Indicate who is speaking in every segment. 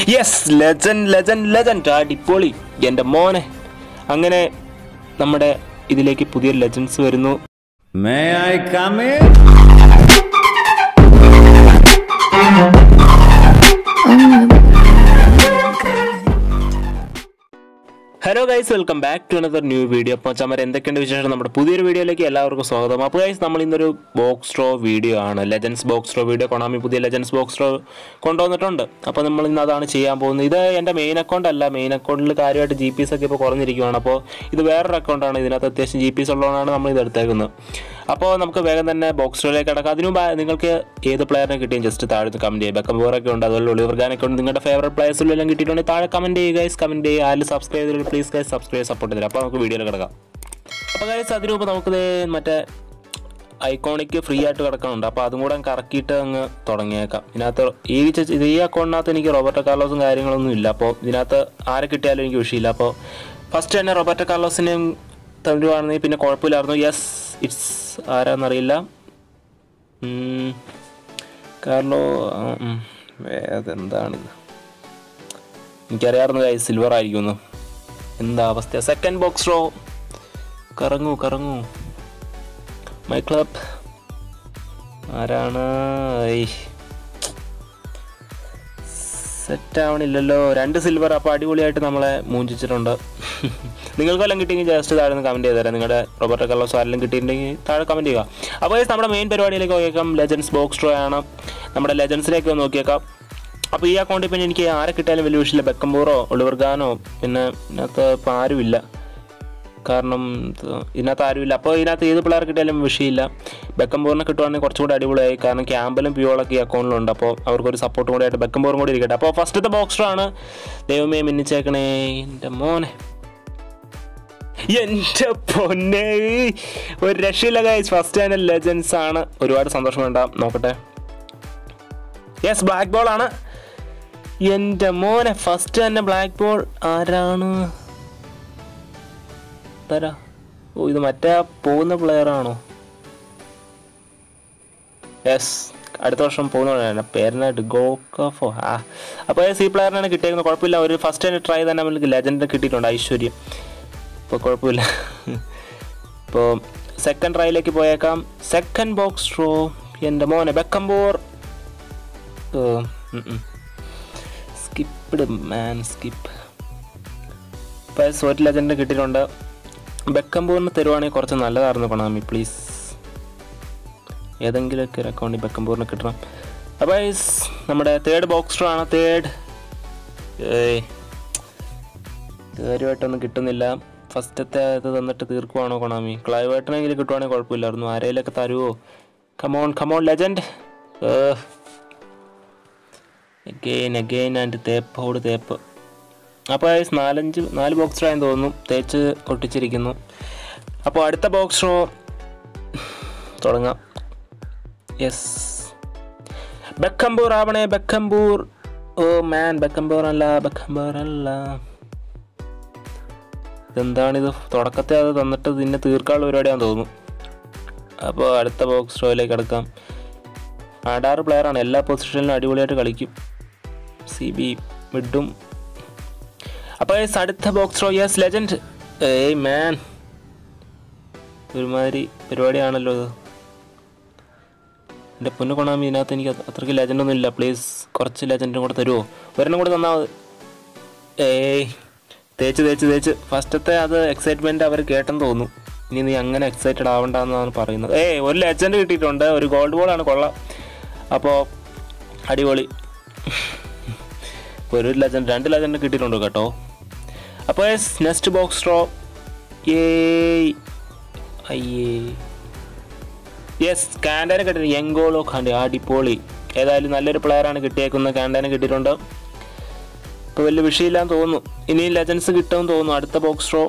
Speaker 1: Yes legend legend legend അടിപൊളി എൻ്റെ മോനെ അങ്ങനെ നമ്മുടെ ഇതിലേക്ക് പുതിയ ലെജൻസ് വരുന്നു
Speaker 2: May I come in?
Speaker 1: Hello guys welcome back to another new video അപ്പോൾ ചമര എന്തൊക്കെയുണ്ട് വിശേഷം നമ്മുടെ പുതിയൊരു വീഡിയോയിലേക്ക് എല്ലാവർക്കും സ്വാഗതം അപ്പോൾ ഗൈസ് നമ്മൾ ഇന്നൊരു ബോക്സ് ഡ്രോ വീഡിയോ ആണ് legends box draw video Konami പുതിയ ലെജൻസ് ബോക്സ് ഡ്രോ കൊണ്ടുവന്നിട്ടുണ്ട് അപ്പോൾ നമ്മൾ ഇന്ന് അതാണ് ചെയ്യാൻ പോകുന്നത് ഇത് എൻ്റെ മെയിൻ അക്കൗണ്ട് അല്ല മെയിൻ അക്കൗണ്ടിൽ കാര്യമായിട്ട് ജി പി എസ് ഒക്കെ ഇപ്പോൾ കുറഞ്ഞിരിക്കുകയാണ് അപ്പോൾ ഇത് വേറൊരു അക്കൗണ്ടാണ് ഇതിനകത്ത് അത്യാവശ്യം ജി പി എസ് ഉള്ളതുകൊണ്ടാണ് നമ്മൾ ഇത് എടുത്തേക്കുന്നത് അപ്പോൾ നമുക്ക് വേഗം തന്നെ ബോക്സ് ഡ്രോയിലേക്ക് കിടക്കാം അതിനു മുമ്പ് നിങ്ങൾക്ക് ഏത് പ്ലെയറിനെ കിട്ടിയും ജസ്റ്റ് താഴെ കമൻറ്റ് ചെയ്യുക ബക്കം ബോറൊക്കെ ഉണ്ട് അതുപോലെ ഒളിവർഗാനൊക്കെ ഉണ്ട് നിങ്ങളുടെ ഫേവറേറ്റ് പ്ലേയേഴ്സിലെല്ലാം കിട്ടിയിട്ടുണ്ടെങ്കിൽ താഴെ കമൻറ്റ് ചെയ്യുക ഗൈസ് കമൻറ്റ് ചെയ്യുക ആരും സബ്സ്ക്രൈബ് ചെയ്തിട്ട് പ്ലീസ് ഗൈസ് സബ്സ്ക്രൈബ് സപ്പോർട്ട് ചെയ്തില്ല അപ്പോൾ നമുക്ക് വീഡിയോയിൽ കിടക്കാം അപ്പോൾ ഗൈസ് അതിനു മുമ്പ് നമുക്കിത് മറ്റേ ഐക്കോണിക്ക് ഫ്രീ ആയിട്ട് കിടക്കുന്നുണ്ട് അപ്പോൾ അതും കൂടെ കറക്കിയിട്ട് അങ്ങ് തുടങ്ങിയേക്കാം ഇതിനകത്ത് ഈ ചെ- ഇത് ഈ അക്കൗണ്ടിനകത്ത് എനിക്ക് റോബർട്ടോ കാർലോസും കാര്യങ്ങളൊന്നും ഇല്ല അപ്പോൾ ഇതിനകത്ത് ആരെ കിട്ടിയാലും എനിക്ക് വിഷയമില്ല അപ്പോൾ ഫസ്റ്റ് തന്നെ റോബർട്ടോ കാർലോസിനെയും തമിഴുവാണെങ്കിൽ പിന്നെ കുഴപ്പമില്ലായിരുന്നു യെസ് ഇറ്റ്സ് ആരാന്നറിയില്ല ഉം, കാർലോ ആ, ഉം, വേറെന്താണിത് എനിക്കറിയാമായിരുന്നു കൈ സിൽവർ ആയിരിക്കുമെന്ന് എന്താ അവസ്ഥ സെക്കൻഡ് ബോക്സ് റോ കറങ്ങൂ കറങ്ങൂ മൈ ക്ലബ് ആരാണ് സെറ്റ് ആവണില്ലല്ലോ രണ്ട് സിൽവർ അപ്പോൾ അടിപൊളിയായിട്ട് നമ്മളെ മൂഞ്ചിച്ചിട്ടുണ്ട് നിങ്ങൾക്ക് വല്ലതും കിട്ടിയെങ്കിൽ ജസ്റ്റ് താഴെ നിന്ന് കമൻറ്റ് ചെയ്തുതരാം നിങ്ങളുടെ റോബർട്ടോ കല്ലോസ് ആരെങ്കിലും കിട്ടിയിട്ടുണ്ടെങ്കിൽ താഴെ കമൻറ്റ് ചെയ്യുക അപ്പോൾ guys, നമ്മുടെ മെയിൻ പരിപാടിയിലേക്ക് നോക്കിയേക്കാം ലെജൻസ് ബോക്സ് ഡ്രോ ആണ് നമ്മുടെ ലെജൻസിലേക്ക് ഒന്ന് നോക്കിയേക്കാം അപ്പോൾ ഈ അക്കൗണ്ടിൽ പിന്നെ എനിക്ക് ആരെ കിട്ടിയാലും വലിയ വിഷയമില്ല ബെക്കംബൂറോ ഒളിവർഗാനോ പിന്നെ ഇതിനകത്ത് ഇപ്പോൾ ആരുമില്ല കാരണം ഇത് ഇതിനകത്ത് ആരുമില്ല അപ്പോൾ ഇതിനകത്ത് ഏത് പിള്ളേർ കിട്ടിയാലും വിഷയമില്ല ബെക്കംബോറിനെ കിട്ടുവാണെങ്കിൽ കുറച്ചും കൂടി അടിപൊളിയായി കാരണം ക്യാമ്പലും പ്യൂളൊക്കെ ഈ അക്കൗണ്ടിലുണ്ട് അപ്പോൾ അവർക്കൊരു സപ്പോർട്ടും കൂടി ആയിട്ട് ബെക്കംബോറും കൂടി ഇരിക്കട്ടെ അപ്പോൾ ഫസ്റ്റത്തെ ബോക്സറാണ് ദൈവമേ മിന്നിച്ചേക്കണേ എൻ്റെ മോനെ എൻ്റെ പൊന്നെ ഒരു രക്ഷയില്ല ഗൈസ് ഫസ്റ്റ് തന്നെ ലെജൻസ് ആണ് ഒരുപാട് സന്തോഷം വേണ്ട നോക്കട്ടെ യെസ് ബ്ലാക്ക് ബോൾ ആണ് എൻ്റെ മോനെ ഫസ്റ്റ് തന്നെ ബ്ലാക്ക് ബോൾ ആരാണ് തരാ ഓ ഇത് മറ്റേ ആ പോകുന്ന പ്ലെയർ ആണോ യെസ് അടുത്ത വർഷം പോകുന്ന പേരിനായിട്ട് ഗോക്കഫോ ആ അപ്പോൾ സി പ്ലെയറിനാണ് കിട്ടിയേക്കുന്നത് കുഴപ്പമില്ല ഒരു ഫസ്റ്റ് തന്നെ ട്രൈ തന്നെ നമുക്ക് ലെജൻഡ് കിട്ടിയിട്ടുണ്ട് ഐശ്വര്യം ഇപ്പോൾ കുഴപ്പമില്ല ഇപ്പോൾ സെക്കൻഡ് ട്രൈയിലേക്ക് പോയേക്കാം സെക്കൻഡ് ബോക്സ് റോ എൻ്റെ മോനെ ബെക്കംബോർ സ്കിപ്പ്ഡ് മാൻ സ്കിപ്പ് ഇപ്പോൾ സോറ്റ് ലെജൻഡ് കിട്ടിയിട്ടുണ്ട് ബെക്കംബോറിന് തരുവാണെങ്കിൽ കുറച്ച് നല്ലതായിരുന്നു കൊണാമി പ്ലീസ് ഏതെങ്കിലുമൊക്കെ ഒരു അക്കൗണ്ടിൽ ബെക്കംബോറിന് കിട്ടണം അപ്പോൾ guys, നമ്മുടെ തേർഡ് ബോക്സ് ആണ് തേർഡ് ഏയ് കാര്യമായിട്ടൊന്നും കിട്ടുന്നില്ല ഫസ്റ്റത്തെ ഇത് തന്നിട്ട് തീർക്കുവാണോ കൊണാമി ക്ലൈവേട്ടനെങ്കിലും കിട്ടുവാണെങ്കിൽ കുഴപ്പമില്ലായിരുന്നു ആരെയിലൊക്കെ തരുമോ come on come on legend again again and തേപ്പോട് തേപ്പ് അപ്പോൾ guys, നാലഞ്ച് നാല് ബോക്സ് റോ ആയെന്ന് തോന്നുന്നു തേച്ച് ഒട്ടിച്ചിരിക്കുന്നു അപ്പോൾ അടുത്ത ബോക്സ് റോ തുടങ്ങാം യെസ് ബക്കംബൂർ ആവണേ ബക്കംബൂർ ഓ മാൻ ബക്കംബൂർ അല്ല ബക്കംബൂർ അല്ല ഇതെന്താണിത് തുടക്കത്തെ അത് തന്നിട്ട് ഇതിനെ തീർക്കാനുള്ള പരിപാടിയാണെന്ന് തോന്നുന്നു അപ്പോൾ അടുത്ത ബോക്സ് റോയിലേക്ക് കിടക്കാം ആടാറ് പ്ലെയറാണ് എല്ലാ പൊസിഷനിലും അടിപൊളിയായിട്ട് കളിക്കും സി ബി മിഡും അപ്പോൾ guys, അടുത്ത ബോക്സ് റോ യെസ് ലെജൻഡ് ഏയ് മാൻ ഒരുമാതിരി പരിപാടിയാണല്ലോ ഇത് എൻ്റെ പൊന്നു കൊണാമി ഇതിനകത്ത് എനിക്ക് അത് അത്രയ്ക്ക് ലെജൻഡ് ഒന്നും ഇല്ല പ്ലീസ് കുറച്ച് ലെജൻഡും കൂടെ തരുമോ ഒരെണ്ണം കൂടെ തന്നാൽ മതി ഏയ് തേച്ച് തേച്ച് തേച്ച് ഫസ്റ്റത്തെ അത് എക്സൈറ്റ്മെൻറ്റ് അവർ കേട്ടെന്ന് തോന്നുന്നു ഇനി നീ അങ്ങനെ എക്സൈറ്റഡ് ആവണ്ടെന്നാണ് പറയുന്നത് ഏയ് ഒരു ലെജൻഡ് കിട്ടിയിട്ടുണ്ട് ഒരു ഗോൾഡ് ബോളാണ് കൊള്ളാം അപ്പോൾ അടിപൊളി ഇപ്പോൾ ഒരു ലെജൻഡ് രണ്ട് ലെജൻഡ് കിട്ടിയിട്ടുണ്ട് കേട്ടോ അപ്പോൾ നെക്സ്റ്റ് ബോക്സ് ഡ്രോ ഏയ് അയ്യേ യെസ് കാൻഡാനെ കിട്ടി യങ്കോളോ ഖാണ്ടി അടിപൊളി ഏതായാലും നല്ലൊരു പ്ലെയറാണ് കിട്ടിയേക്കുന്നത് കാൻഡാനെ കിട്ടിയിട്ടുണ്ട് ഇപ്പോൾ വലിയ വിഷയമില്ലാന്ന് തോന്നുന്നു ഇനി ലെജൻസ് കിട്ടുമെന്ന് തോന്നുന്നു അടുത്ത ബോക്സ് ഡ്രോ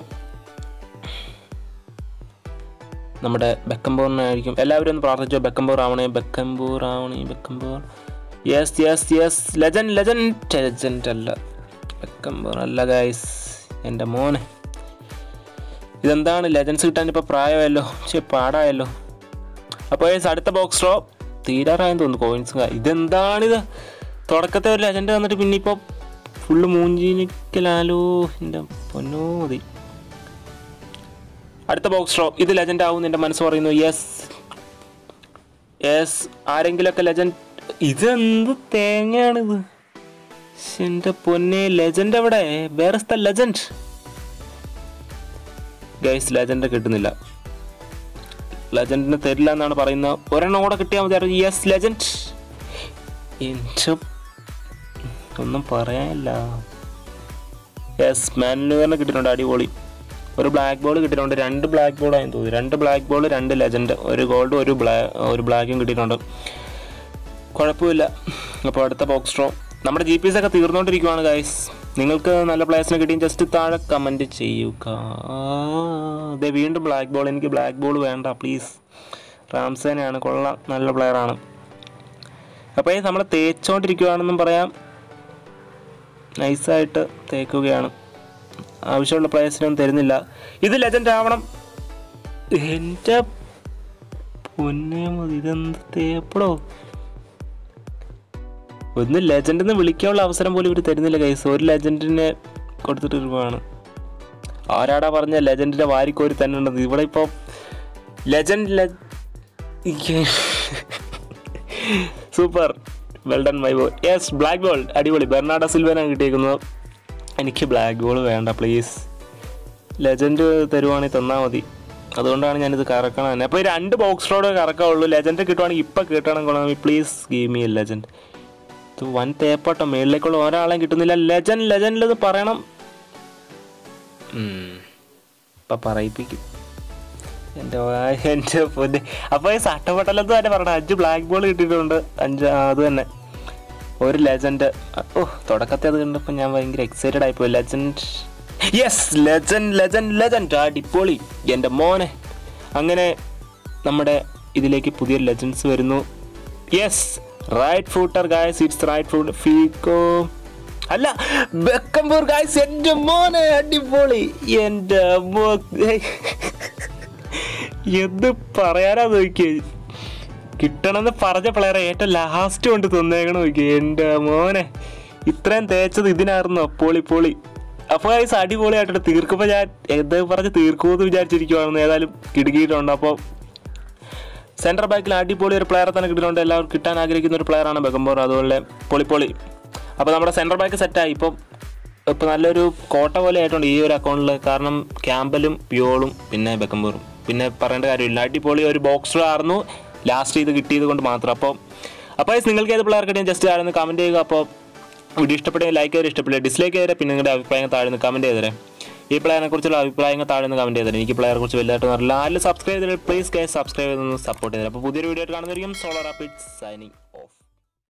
Speaker 1: നമ്മുടെ ബെക്കംബോറിനായിരിക്കും എല്ലാവരും ഒന്ന് പ്രാർത്ഥിച്ചോ ബെക്കംബോർ ആവണേ ബെക്കംബോർ ആവണേ Beckenbauer yes yes yes legend legend legend അല്ല ബെക്കംബോർ അല്ല ഗൈസ് എൻ്റെ മോനെ ഇതെന്താണ് ലെജൻസ് കിട്ടാൻ ഇപ്പോൾ പ്രായമായല്ലോ പക്ഷേ പാടായല്ലോ അപ്പോൾ guys, അടുത്ത ബോക്സ് ഡ്രോ തീരാറായെന്ന് തോന്നുന്നു കോയിൻസ് ഇതെന്താണിത് തുടക്കത്തെ ഒരു ലെജൻഡ് വന്നിട്ട് പിന്നെ ഇപ്പോൾ ഫുള്ള് മൂഞ്ചിനിക്കലാലോ എൻ്റെ പൊന്നോ മതി അടുത്ത ബോക്സ് ഡ്രോ ഇത് ലെജൻഡ് ആവും എൻ്റെ മനസ്സ് പറയുന്നു യെസ് യെസ് ആരെങ്കിലൊക്കെ ലെജൻഡ് ഇതെന്ത് തേങ്ങയാണിത് ശ്ശെ, എൻ്റെ പൊന്നെ ലെജൻഡ് എവിടെ വേറെ സ്ഥ ലെജൻഡ് ഗൈസ് ലെജൻഡ് കിട്ടുന്നില്ല ലെജൻഡിന് തരില്ല എന്നാണ് പറയുന്നത് ഒരെണ്ണം കൂടെ കിട്ടിയാൽ മതിയായിരുന്നു യെസ് ലെജൻഡ് എൻ്റെ ഒന്നും പറയാനില്ല യെസ് മാനുവറിന് കിട്ടിയിട്ടുണ്ട് അടിപൊളി ഒരു ബ്ലാക്ക് ബോൾ കിട്ടിയിട്ടുണ്ട് രണ്ട് ബ്ലാക്ക് ബോൾ ആയെന്ന് തോന്നി രണ്ട് ബ്ലാക്ക് ബോൾ രണ്ട് ലെജൻഡ് ഒരു ഗോൾഡും ഒരു ബ്ലാ ഒരു ബ്ലാക്കും കിട്ടിയിട്ടുണ്ട് കുഴപ്പമില്ല അപ്പോൾ അടുത്ത ബോക്സ് ഡ്രോ നമ്മുടെ ജി പി എസ് ഒക്കെ തീർന്നുകൊണ്ടിരിക്കുവാണ് ഗൈസ് നിങ്ങൾക്ക് നല്ല പ്ലേയേഴ്സിനെ കിട്ടിയും ജസ്റ്റ് താഴെ കമൻറ്റ് ചെയ്യുക അതെ വീണ്ടും ബ്ലാക്ക് ബോൾ എനിക്ക് ബ്ലാക്ക് ബോൾ വേണ്ട പ്ലീസ് റാംസേനയാണ് കൊള്ളാം നല്ല പ്ലെയറാണ് അപ്പോൾ ഈ നമ്മൾ തേച്ചുകൊണ്ടിരിക്കുകയാണെന്നും പറയാം നൈസായിട്ട് തേക്കുകയാണ് ആവശ്യമുള്ള പ്ലേയേഴ്സിനൊന്നും തരുന്നില്ല ഇത് ലെജൻഡ് ആവണം എൻ്റെ പൊന്നെ മതി ഇതെന്ത് തേപ്പടോ ഒന്ന് ലെജൻഡ് എന്ന് വിളിക്കാനുള്ള അവസരം പോലും ഇവർ തരുന്നില്ല കൈസ് ഒരു ലെജൻഡിനെ കൊടുത്തിട്ട് പോവാണ് ആരാടാ പറഞ്ഞ ലെജൻഡിനെ വാരിക്കോരി തന്നെ ഉണ്ടെന്ന് ഇവിടെ ഇപ്പോൾ legend super well done my ball yes black ball അടിപൊളി ബെർണാഡോ സിൽവനാണ് കിട്ടിയേക്കുന്നത് എനിക്ക് ബ്ലാക്ക് ബോൾ വേണ്ട പ്ലീസ് ലെജൻഡ് തരുവാണെങ്കിൽ തന്നാൽ മതി അതുകൊണ്ടാണ് ഞാനിത് കറക്കണം തന്നെ അപ്പോൾ ഈ രണ്ട് ബോക്സ് റോഡ് കറക്കാവുള്ളൂ ലെജൻഡ് കിട്ടുവാണെങ്കിൽ ഇപ്പം കിട്ടണം കൊള്ളാമി പ്ലീസ് ഗീവ് മീ ലെജൻഡ് ഇത് വൻ തേപ്പാട്ടോ മേളിലേക്കുള്ള ഒരാളെയും കിട്ടുന്നില്ല ലെജൻഡ് ലെജൻഡിൽ ഇത് പറയണം ഉം. ഇപ്പം പറയിപ്പിക്കും എൻ്റെ വാ- എൻ്റെ പൊന്നെ അപ്പോൾ ഈ സട്ടപട്ടലത്ത് തന്നെ പറയണം അഞ്ച് ബ്ലാക്ക് ബോൾ കിട്ടിയിട്ടുണ്ട് അഞ്ച് ആ, അത് തന്നെ ഒരു ലെജൻഡ് ഓ തുടക്കത്തെ അത് കണ്ടപ്പോൾ ഞാൻ ഭയങ്കര എക്സൈറ്റഡ് ആയിപ്പോയി legend yes legend legend legend അടിപൊളി എൻ്റെ മോനെ അങ്ങനെ നമ്മുടെ ഇതിലേക്ക് പുതിയ ലെജൻസ് വരുന്നു yes right footer guys it's right foot ഫീക്കോ അല്ല ബെക്കംപൂർ ഗായ്സ് എൻ്റെ മോനെ അടിപൊളി എൻ്റെ മോ എന്ത് പറയാനാ നോക്കിയേ കിട്ടണമെന്ന് പറഞ്ഞ പ്ലെയറെ ഏറ്റവും ലാസ്റ്റ് കൊണ്ട് തന്നേക്കണം നോക്കി എൻ്റെ മോനെ ഇത്രയും തേച്ചത് ഇതിനായിരുന്നു പൊളി പൊളി അപ്പോൾ ഗൈസ് അടിപൊളിയായിട്ട് തീർക്കുമ്പോൾ ഞാൻ എന്ത് പറഞ്ഞ് തീർക്കുമെന്ന് വിചാരിച്ചിരിക്കുവാണെന്ന് ഏതായാലും കിടുക്കിയിട്ടുണ്ട് അപ്പോൾ സെൻട്രൽ ബാക്കിൽ അടിപൊളി ഒരു പ്ലെയറെ തന്നെ കിട്ടിയിട്ടുണ്ട് എല്ലാവർക്കും കിട്ടാൻ ആഗ്രഹിക്കുന്ന ഒരു പ്ലെയറാണ് ബെഗംബോർ അതുപോലെ പൊളി പൊളി അപ്പോൾ നമ്മുടെ സെൻട്രൽ ബാക്ക് സെറ്റായി ഇപ്പം ഇപ്പം നല്ലൊരു കോട്ട പോലെ ആയിട്ടുണ്ട് ഈ ഒരു അക്കൗണ്ടിൽ കാരണം ക്യാമ്പലും പ്യോളും പിന്നെ ബെക്കംബൂറും പിന്നെ പറയേണ്ട കാര്യമില്ല അടിപൊളി ഒരു ബോക്സർ ആയിരുന്നു ലാസ്റ്റ് ഇത് കിട്ടിയത് കൊണ്ട് മാത്രം അപ്പോൾ അപ്പോൾ guys, നിങ്ങൾക്ക് ഏത് പ്ലെയർ കിട്ടിയാൽ ജസ്റ്റ് ആരെന്ന് കമൻറ്റ് ചെയ്യുക അപ്പോൾ വീഡിയോ ഇഷ്ടപ്പെട്ടെങ്കിൽ ലൈക്ക് ചെയ്ത് ഇഷ്ടപ്പെട്ടില്ല ഡിസ്ലൈക്ക് ചെയ്തേ പിന്നെ നിങ്ങളുടെ അഭിപ്രായം താഴെ നിന്ന് കമൻറ്റ് ചെയ്തേ ഈ പ്ലെയറിനെ കുറിച്ചുള്ള അഭിപ്രായങ്ങൾ താഴെ നിന്ന് കമൻറ്റ് ചെയ്തേ എനിക്ക് പ്ലെയറെ കുറിച്ച് വലുതായിട്ട് അറിയില്ല ആരും സബ്സ്ക്രൈബ് ചെയ്തിട്ട് പ്ലീസ് കേ സബ്സ്ക്രൈബ് ചെയ്തൊന്ന് സപ്പോർട്ട് ചെയ്തേ അപ്പോൾ പുതിയൊരു വീഡിയോ ആയിട്ട് കാണുന്നതായിരിക്കും സോളർ റാപ്പിഡ് സൈനിങ് ഓഫ്